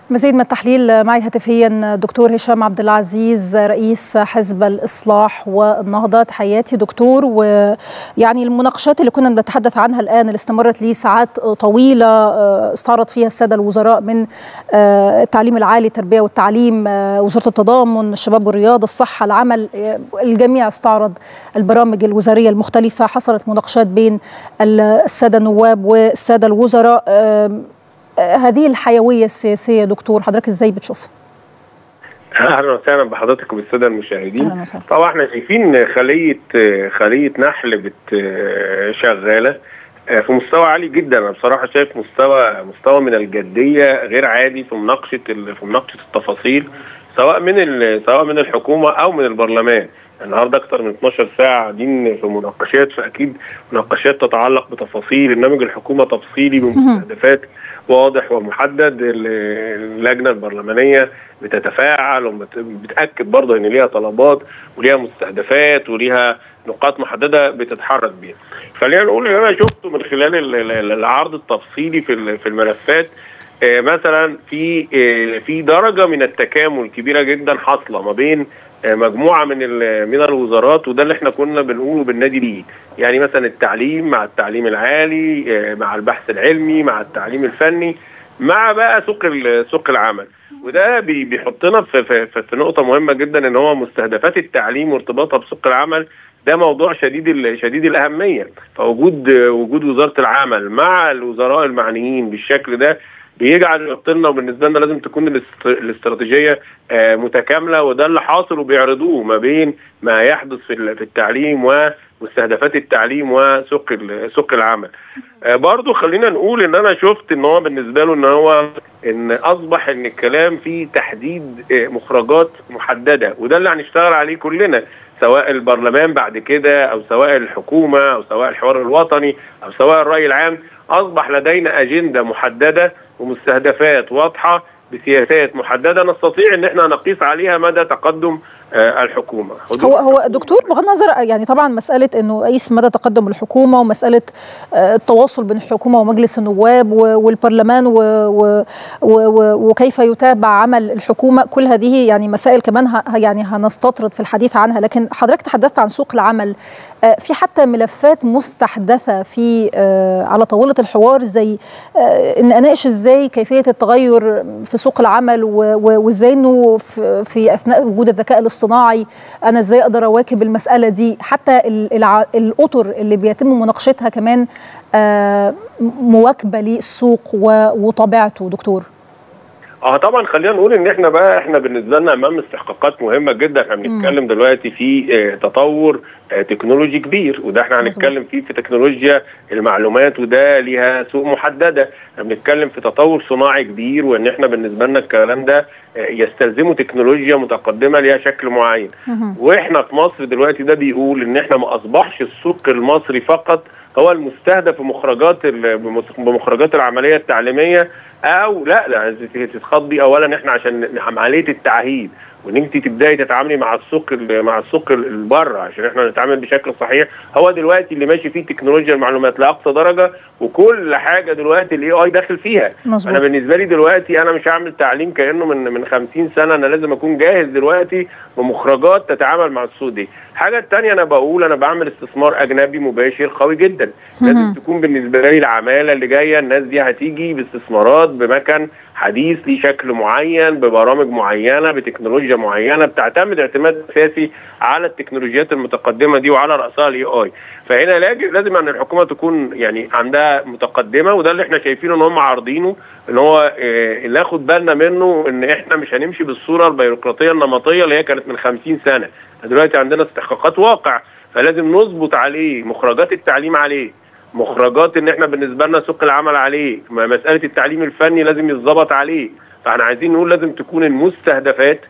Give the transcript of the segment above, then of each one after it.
مزيد من التحليل معي هاتفيا دكتور هشام عبد العزيز رئيس حزب الاصلاح والنهضه تحياتي دكتور ويعني المناقشات اللي كنا بنتحدث عنها الان اللي استمرت لساعات طويله استعرض فيها الساده الوزراء من التعليم العالي التربيه والتعليم وزاره التضامن الشباب والرياضه الصحه العمل الجميع استعرض البرامج الوزاريه المختلفه حصلت مناقشات بين الساده النواب والساده الوزراء هذه الحيويه السياسيه دكتور حضرتك ازاي بتشوفها؟ اهلا وسهلا بحضرتك وبالساده المشاهدين اهلا وسهلا طبعا احنا شايفين خليه خليه نحل بت شغاله في مستوى عالي جدا انا بصراحه شايف مستوى مستوى من الجديه غير عادي في مناقشه في مناقشه التفاصيل سواء من سواء من الحكومه او من البرلمان النهارده اكثر من 12 ساعه قاعدين في مناقشات فاكيد مناقشات تتعلق بتفاصيل برنامج الحكومه تفصيلي بمستهدفات واضح ومحدد اللجنه البرلمانيه بتتفاعل وبتاكد برضه ان ليها طلبات وليها مستهدفات وليها نقاط محدده بتتحرك بيها. خلينا نقول اللي انا شفته من خلال العرض التفصيلي في في الملفات مثلا في في درجه من التكامل كبيره جدا حاصله ما بين مجموعه من من الوزارات وده اللي احنا كنا بنقوله بالنادي ليه يعني مثلا التعليم مع التعليم العالي مع البحث العلمي مع التعليم الفني مع بقى سوق سوق العمل وده بيحطنا في, في, في نقطه مهمه جدا ان هو مستهدفات التعليم وارتباطها بسوق العمل ده موضوع شديد شديد الاهميه فوجود وجود وزاره العمل مع الوزراء المعنيين بالشكل ده بيجعل يحط لنا وبالنسبه لنا لازم تكون الاستراتيجيه متكامله وده اللي حاصل وبيعرضوه ما بين ما يحدث في في التعليم ومستهدفات التعليم وسوق سوق العمل. برضه خلينا نقول ان انا شفت ان هو بالنسبه له ان هو ان اصبح ان الكلام فيه تحديد مخرجات محدده وده اللي هنشتغل عليه كلنا سواء البرلمان بعد كده او سواء الحكومه او سواء الحوار الوطني او سواء الراي العام اصبح لدينا اجنده محدده ومستهدفات واضحه بسياسات محدده نستطيع ان احنا نقيس عليها مدى تقدم الحكومه هو هو دكتور بغض النظر يعني طبعا مساله انه قيس مدى تقدم الحكومه ومساله التواصل بين الحكومه ومجلس النواب والبرلمان و و و وكيف يتابع عمل الحكومه كل هذه يعني مسائل كمان يعني هنستطرد في الحديث عنها لكن حضرتك تحدثت عن سوق العمل في حتى ملفات مستحدثه في على طاوله الحوار زي ان اناقش ازاي كيفيه التغير في سوق العمل وازاي انه في اثناء وجود الذكاء الاصطناعي انا ازاي اقدر اواكب المساله دي حتى الاطر اللي بيتم مناقشتها كمان مواكبه للسوق وطبيعته دكتور اه طبعا خلينا نقول ان احنا بقى احنا بالنسبه لنا امام استحقاقات مهمه جدا احنا بنتكلم دلوقتي في اه تطور اه تكنولوجي كبير وده احنا هنتكلم فيه في تكنولوجيا المعلومات وده ليها سوق محدده احنا بنتكلم في تطور صناعي كبير وان احنا بالنسبه لنا الكلام ده اه يستلزمه تكنولوجيا متقدمه ليها شكل معين واحنا في مصر دلوقتي ده بيقول ان احنا ما اصبحش السوق المصري فقط هو المستهدف بمخرجات بمخرجات العمليه التعليميه او لا لا تتخضي اولا احنا عشان عمليه التعهيد وان انت تبداي تتعاملي مع السوق مع السوق بره عشان احنا نتعامل بشكل صحيح هو دلوقتي اللي ماشي فيه تكنولوجيا المعلومات لاقصى درجه وكل حاجه دلوقتي الاي اي داخل فيها مزبوط. انا بالنسبه لي دلوقتي انا مش هعمل تعليم كانه من من 50 سنه انا لازم اكون جاهز دلوقتي بمخرجات تتعامل مع السوق دي الحاجه الثانيه انا بقول انا بعمل استثمار اجنبي مباشر قوي جدا لازم تكون بالنسبه لي العماله اللي جايه الناس دي هتيجي باستثمارات بمكن حديث ليه شكل معين ببرامج معينه بتكنولوجيا معينه بتعتمد اعتماد اساسي على التكنولوجيات المتقدمه دي وعلى راسها الاي اي فهنا لازم ان الحكومه تكون يعني عندها متقدمه وده اللي احنا شايفينه ان هم عارضينه ان هو اللي ناخد بالنا منه ان احنا مش هنمشي بالصوره البيروقراطيه النمطيه اللي هي كانت من 50 سنه دلوقتي عندنا استحقاقات واقع فلازم نظبط عليه مخرجات التعليم عليه مخرجات ان احنا بالنسبه لنا سوق العمل عليه مساله التعليم الفني لازم يتظبط عليه فاحنا عايزين نقول لازم تكون المستهدفات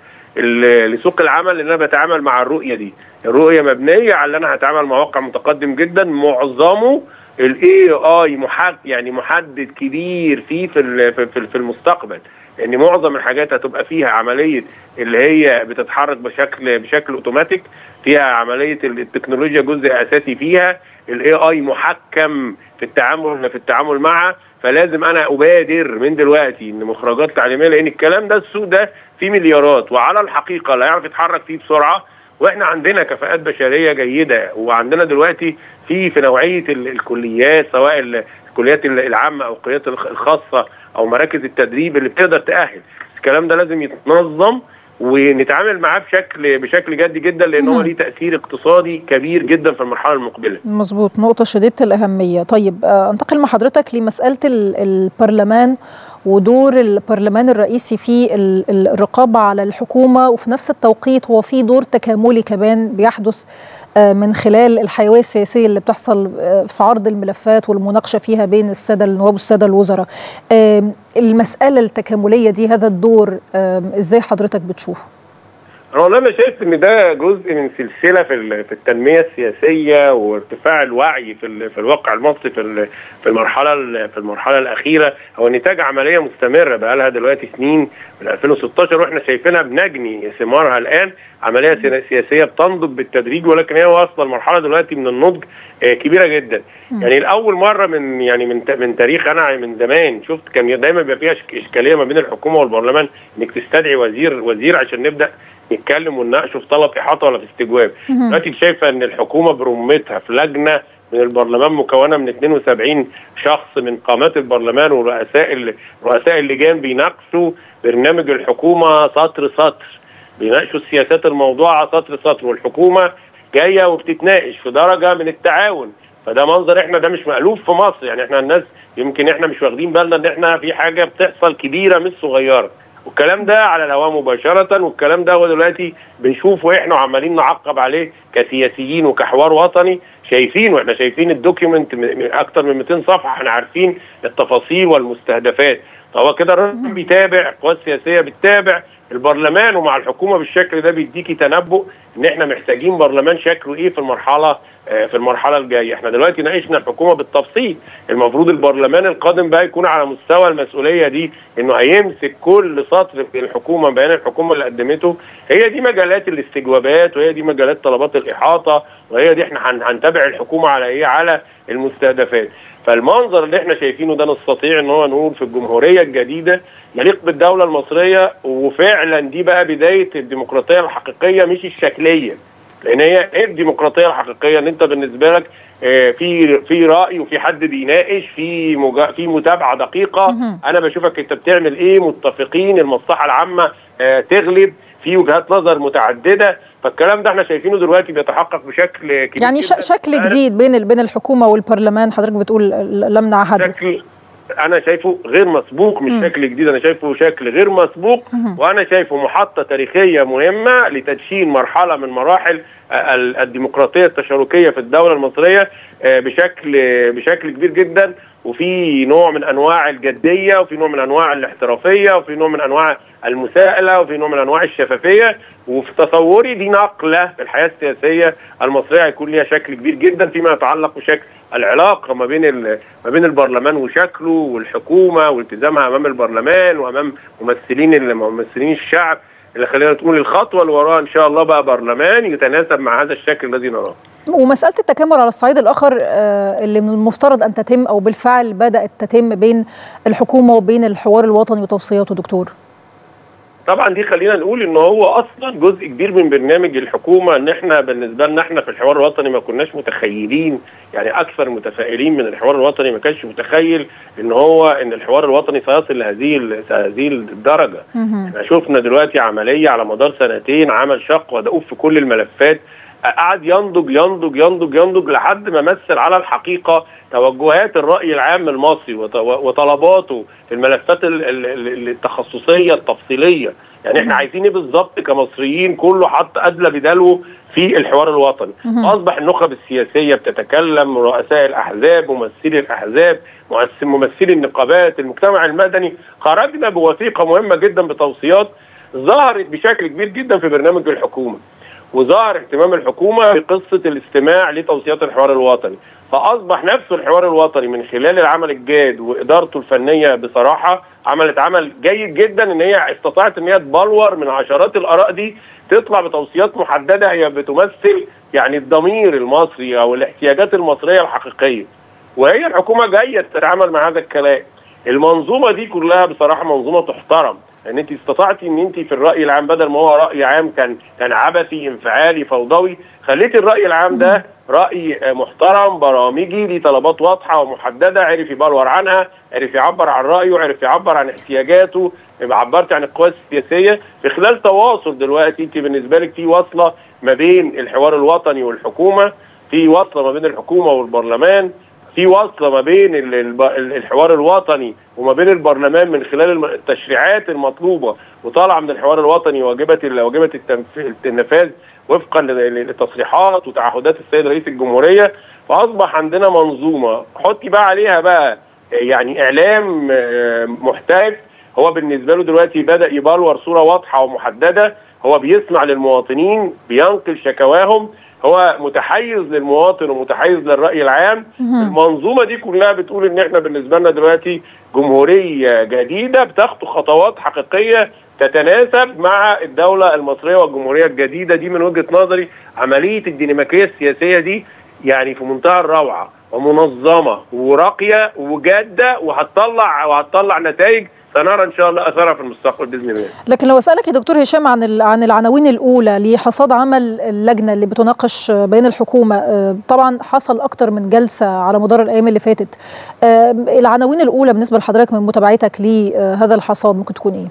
لسوق العمل اللي انا بتعامل مع الرؤيه دي الرؤيه مبنيه على ان انا هتعامل مع واقع متقدم جدا معظمه الاي اي محد يعني محدد كبير فيه في في في المستقبل ان معظم الحاجات هتبقى فيها عمليه اللي هي بتتحرك بشكل بشكل اوتوماتيك فيها عمليه التكنولوجيا جزء اساسي فيها الاي اي محكم في التعامل في التعامل معه فلازم انا ابادر من دلوقتي ان مخرجات تعليميه لان الكلام ده السوق ده فيه مليارات وعلى الحقيقه لا يعرف يتحرك فيه بسرعه واحنا عندنا كفاءات بشريه جيده وعندنا دلوقتي في في نوعيه الكليات سواء الكليات العامه او الكليات الخاصه او مراكز التدريب اللي بتقدر تاهل الكلام ده لازم يتنظم ونتعامل معاه بشكل بشكل جدي جدا لان هو ليه تاثير اقتصادي كبير جدا في المرحله المقبله. مظبوط نقطه شديده الاهميه. طيب انتقل مع حضرتك لمساله البرلمان ودور البرلمان الرئيسي في الرقابه على الحكومه وفي نفس التوقيت هو في دور تكاملي كمان بيحدث من خلال الحيويه السياسيه اللي بتحصل في عرض الملفات والمناقشه فيها بين الساده النواب والساده الوزراء. المساله التكامليه دي هذا الدور ازاي حضرتك بتشوفه؟ انا والله انا شايف ان ده جزء من سلسله في في التنميه السياسيه وارتفاع الوعي في في الواقع المصري في في المرحله في المرحله الاخيره هو نتاج عمليه مستمره بقى لها دلوقتي سنين من 2016 واحنا شايفينها بنجني ثمارها الان عمليه سياسيه بتنضج بالتدريج ولكن هي واصله لمرحله دلوقتي من النضج كبيره جدا يعني لاول مره من يعني من من تاريخ انا من زمان شفت كان دايما بيبقى فيها اشكاليه ما بين الحكومه والبرلمان انك تستدعي وزير وزير عشان نبدا نتكلم ونناقشه في طلب احاطه ولا في استجواب دلوقتي شايفه ان الحكومه برمتها في لجنه من البرلمان مكونه من 72 شخص من قامات البرلمان ورؤساء رؤساء اللجان بيناقشوا برنامج الحكومه سطر سطر بيناقشوا السياسات الموضوعه سطر سطر والحكومه جايه وبتتناقش في درجه من التعاون فده منظر احنا ده مش مألوف في مصر يعني احنا الناس يمكن احنا مش واخدين بالنا ان احنا في حاجه بتحصل كبيره مش صغيره والكلام ده على الهواء مباشرة والكلام ده هو دلوقتي بنشوفه احنا وعمالين نعقب عليه كسياسيين وكحوار وطني شايفين واحنا شايفين الدوكيومنت اكتر من 200 صفحة احنا عارفين التفاصيل والمستهدفات فهو كده الراجل بيتابع القوى السياسية بتتابع البرلمان ومع الحكومه بالشكل ده بيديكي تنبؤ ان احنا محتاجين برلمان شكله ايه في المرحله في المرحله الجايه احنا دلوقتي ناقشنا الحكومه بالتفصيل المفروض البرلمان القادم بقى يكون على مستوى المسؤوليه دي انه هيمسك كل سطر في الحكومه بيان الحكومه اللي قدمته هي دي مجالات الاستجوابات وهي دي مجالات طلبات الاحاطه وهي دي احنا هنتابع الحكومه على ايه على المستهدفات فالمنظر اللي احنا شايفينه ده نستطيع ان هو نقول في الجمهوريه الجديده يليق بالدوله المصريه وفعلا دي بقى بدايه الديمقراطيه الحقيقيه مش الشكليه لان هي ايه الديمقراطيه الحقيقيه ان انت بالنسبه لك في في راي وفي حد بيناقش في مجا في متابعه دقيقه انا بشوفك انت بتعمل ايه متفقين المصلحه العامه تغلب في وجهات نظر متعدده فالكلام ده احنا شايفينه دلوقتي بيتحقق بشكل كبير يعني شكل جديد بين بين الحكومه والبرلمان حضرتك بتقول لم نعهده شكل انا شايفه غير مسبوق مش م. شكل جديد انا شايفه شكل غير مسبوق م. وانا شايفه محطه تاريخيه مهمه لتدشين مرحله من مراحل الديمقراطيه التشاركيه في الدوله المصريه بشكل بشكل كبير جدا وفي نوع من انواع الجديه وفي نوع من انواع الاحترافيه وفي نوع من انواع المساءله وفي نوع من انواع الشفافيه وفي تصوري دي نقله في الحياه السياسيه المصريه هيكون ليها شكل كبير جدا فيما يتعلق بشكل العلاقه ما بين ما بين البرلمان وشكله والحكومه والتزامها امام البرلمان وامام ممثلين ممثلين الشعب اللي خلينا نقول الخطوه اللي وراها ان شاء الله بقى برلمان يتناسب مع هذا الشكل الذي نراه. ومساله التكامل على الصعيد الاخر اللي من المفترض ان تتم او بالفعل بدات تتم بين الحكومه وبين الحوار الوطني وتوصياته دكتور. طبعا دي خلينا نقول ان هو اصلا جزء كبير من برنامج الحكومه ان احنا بالنسبه لنا احنا في الحوار الوطني ما كناش متخيلين يعني اكثر المتفائلين من الحوار الوطني ما كانش متخيل ان هو ان الحوار الوطني سيصل لهذه هذه الدرجه احنا شفنا دلوقتي عمليه على مدار سنتين عمل شق ودؤوب في كل الملفات قعد ينضج ينضج ينضج ينضج لحد ما مثل على الحقيقه توجهات الراي العام المصري وطلباته في الملفات التخصصيه التفصيليه يعني احنا عايزين ايه بالظبط كمصريين كله حط ادلى بدلوه في الحوار الوطني اصبح النخب السياسيه بتتكلم رؤساء الاحزاب ممثلي الاحزاب ممثلي النقابات المجتمع المدني خرجنا بوثيقه مهمه جدا بتوصيات ظهرت بشكل كبير جدا في برنامج الحكومه وظهر اهتمام الحكومه بقصه الاستماع لتوصيات الحوار الوطني فاصبح نفسه الحوار الوطني من خلال العمل الجاد وادارته الفنيه بصراحه عملت عمل جيد جدا ان هي استطاعت ان هي تبلور من عشرات الاراء دي تطلع بتوصيات محدده هي بتمثل يعني الضمير المصري او الاحتياجات المصريه الحقيقيه وهي الحكومه جايه تتعامل مع هذا الكلام المنظومه دي كلها بصراحه منظومه تحترم ان انت استطعتي ان انت في الراي العام بدل ما هو راي عام كان كان عبثي انفعالي فوضوي خليتي الراي العام ده راي محترم برامجي ليه طلبات واضحه ومحدده عرف يبلور عنها عرف يعبر عن رايه عرف يعبر عن احتياجاته عبرت عن القوى السياسيه في خلال تواصل دلوقتي انت بالنسبه لك في وصله ما بين الحوار الوطني والحكومه في وصله ما بين الحكومه والبرلمان في وصله ما بين الحوار الوطني وما بين البرلمان من خلال التشريعات المطلوبه وطالعه من الحوار الوطني واجبه واجبه النفاذ وفقا لتصريحات وتعهدات السيد رئيس الجمهوريه فاصبح عندنا منظومه حطي بقى عليها بقى يعني اعلام محتاج هو بالنسبه له دلوقتي بدا يبلور صوره واضحه ومحدده هو بيسمع للمواطنين بينقل شكواهم هو متحيز للمواطن ومتحيز للراي العام المنظومه دي كلها بتقول ان احنا بالنسبه لنا دلوقتي جمهوريه جديده بتخطو خطوات حقيقيه تتناسب مع الدوله المصريه والجمهوريه الجديده دي من وجهه نظري عمليه الديناميكيه السياسيه دي يعني في منتهى الروعه ومنظمه وراقيه وجاده وهتطلع وهتطلع نتائج سنرى ان شاء الله اثرها في المستقبل باذن الله. لكن لو اسالك يا دكتور هشام عن عن العناوين الاولى لحصاد عمل اللجنه اللي بتناقش بين الحكومه طبعا حصل اكتر من جلسه على مدار الايام اللي فاتت. العناوين الاولى بالنسبه لحضرتك من متابعتك لهذا الحصاد ممكن تكون ايه؟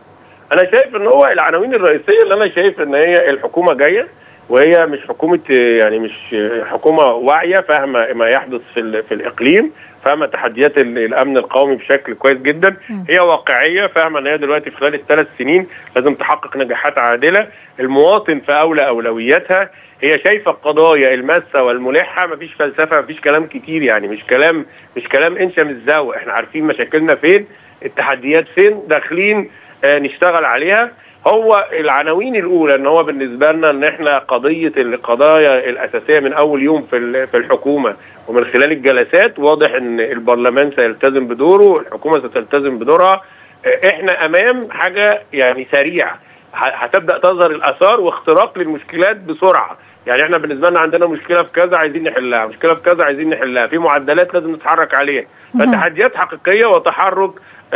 انا شايف ان هو العناوين الرئيسيه اللي انا شايف ان هي الحكومه جايه وهي مش حكومه يعني مش حكومه واعيه فاهمه ما يحدث في في الاقليم فاهمه تحديات الامن القومي بشكل كويس جدا هي واقعيه فاهمه ان هي دلوقتي في خلال الثلاث سنين لازم تحقق نجاحات عادله المواطن في اولى اولوياتها هي شايفه القضايا الماسه والملحه مفيش فلسفه مفيش كلام كتير يعني مش كلام مش كلام انشا من الزاويه احنا عارفين مشاكلنا فين التحديات فين داخلين آه نشتغل عليها هو العناوين الاولى ان هو بالنسبه لنا ان احنا قضيه القضايا الاساسيه من اول يوم في في الحكومه ومن خلال الجلسات واضح ان البرلمان سيلتزم بدوره الحكومه ستلتزم بدورها احنا امام حاجه يعني سريعه هتبدا تظهر الاثار واختراق للمشكلات بسرعه يعني احنا بالنسبه لنا عندنا مشكله في كذا عايزين نحلها مشكله في كذا عايزين نحلها في معدلات لازم نتحرك عليها فتحديات حقيقيه وتحرك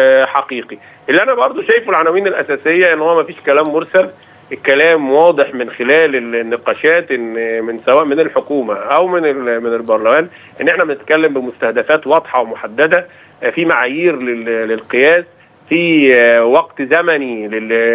حقيقي اللي انا برضو شايفه العناوين الاساسيه ان هو ما فيش كلام مرسل الكلام واضح من خلال النقاشات ان من سواء من الحكومه او من من البرلمان ان احنا بنتكلم بمستهدفات واضحه ومحدده في معايير للقياس في وقت زمني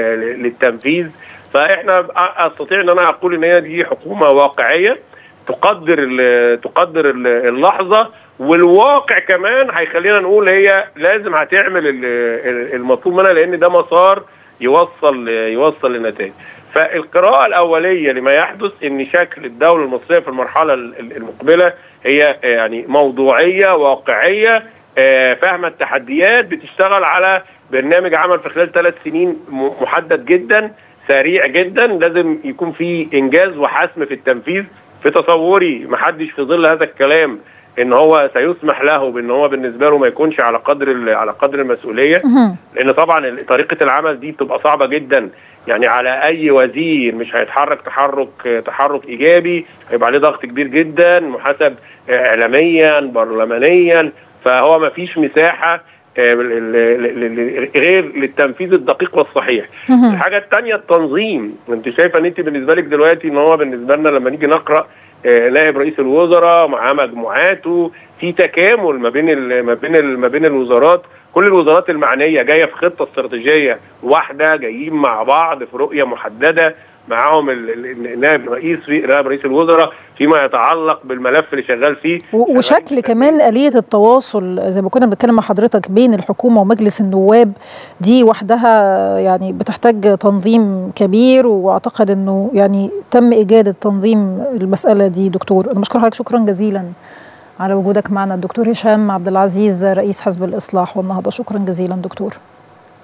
للتنفيذ فاحنا استطيع ان انا اقول ان هي دي حكومه واقعيه تقدر تقدر اللحظه والواقع كمان هيخلينا نقول هي لازم هتعمل المطلوب منها لان ده مسار يوصل يوصل لنتائج فالقراءة الأولية لما يحدث إن شكل الدولة المصرية في المرحلة المقبلة هي يعني موضوعية واقعية فاهمة التحديات بتشتغل على برنامج عمل في خلال ثلاث سنين محدد جدا سريع جدا لازم يكون في إنجاز وحسم في التنفيذ في تصوري محدش في ظل هذا الكلام ان هو سيسمح له بان هو بالنسبه له ما يكونش على قدر على قدر المسؤوليه لان طبعا طريقه العمل دي بتبقى صعبه جدا يعني على اي وزير مش هيتحرك تحرك تحرك ايجابي هيبقى عليه ضغط كبير جدا محاسب اعلاميا برلمانيا فهو ما فيش مساحه غير للتنفيذ الدقيق والصحيح. الحاجه الثانيه التنظيم، انت شايفه ان انت بالنسبه لك دلوقتي ان هو بالنسبه لنا لما نيجي نقرا نائب رئيس الوزراء مع مجموعاته في تكامل ما بين ما بين ما بين الوزارات كل الوزارات المعنيه جايه في خطه استراتيجيه واحده جايين مع بعض في رؤيه محدده معاهم النائب رئيس نائب رئيس الوزراء فيما يتعلق بالملف اللي شغال فيه وشكل كمان آلية التواصل زي ما كنا بنتكلم مع حضرتك بين الحكومة ومجلس النواب دي وحدها يعني بتحتاج تنظيم كبير واعتقد انه يعني تم ايجاد التنظيم المسألة دي دكتور انا بشكر حضرتك شكرا جزيلا على وجودك معنا الدكتور هشام عبد العزيز رئيس حزب الاصلاح والنهضة شكرا جزيلا دكتور